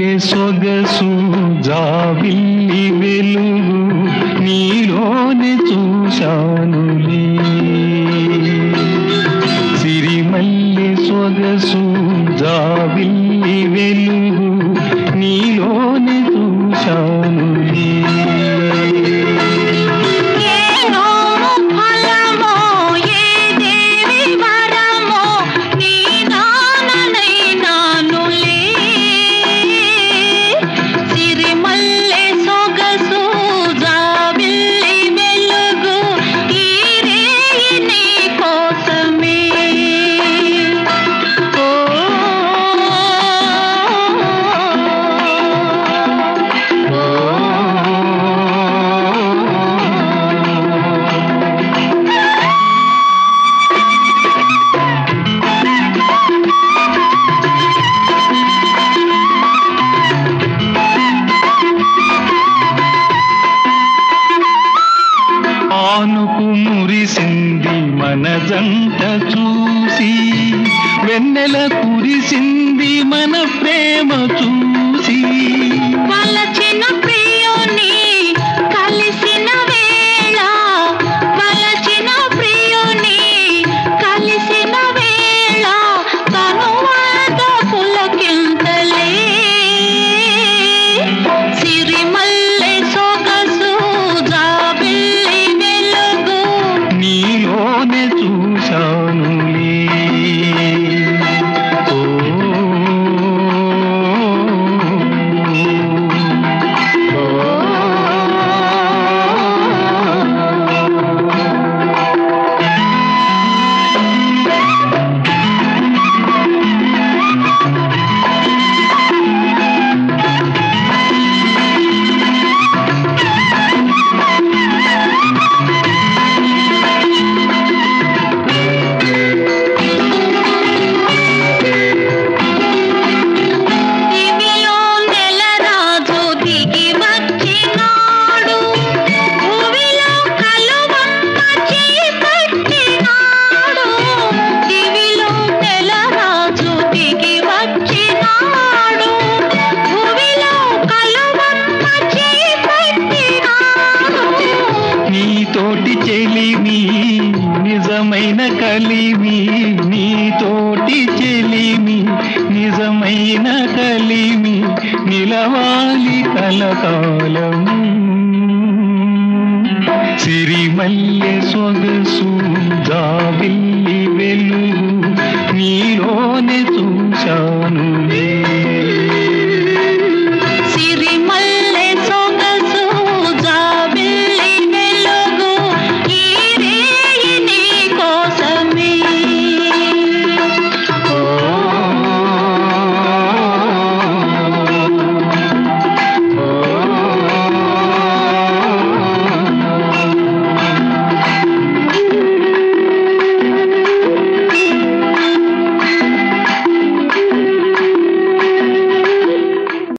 సొగసు జాబిల్లి వెలుగు నీలోనే చూశానులే సిరిమల్లి సొగసు జాబిల్లి వెలుగు నీలోనే చూశానులే ఏనో ఫలమో ఏ దేవి వరమో నీ నాననైనానులే సిరిమల్లె సొగసు జాబిల్లి వెలుగు ఈ రేయి నీ కోసమే ఆనుకు మురిసింది మన జంట చూసి వెన్నెల కురిసింది మన ప్రేమ చూసి వలచిన ప్రియుని కలిసిన వేళ వలచిన ప్రియుని కలిసిన వేళ తనువాద పులకింతలే సిరిమల్లె సొగసు జాబిల్లి వెలుగు నీలోనే చూశానులే ఓ దివిలో నెలరాజు దిగి వచ్చినాడు భువిలో కలువమ్మ చేపట్టినాడు దివిలో నెలరాజు దిగి వచ్చినాడు భువిలో కలువమ్మ చేపట్టినాడు నీతోటి చెలిమి నిజమైన కలిమి నీతోటి చెలిమి నిజమైన కలిమి నిలవాలి కలకాలం సిరిమల్లె సొగసు జాబిల్లి వెలుగు నీలోనే చూశానులే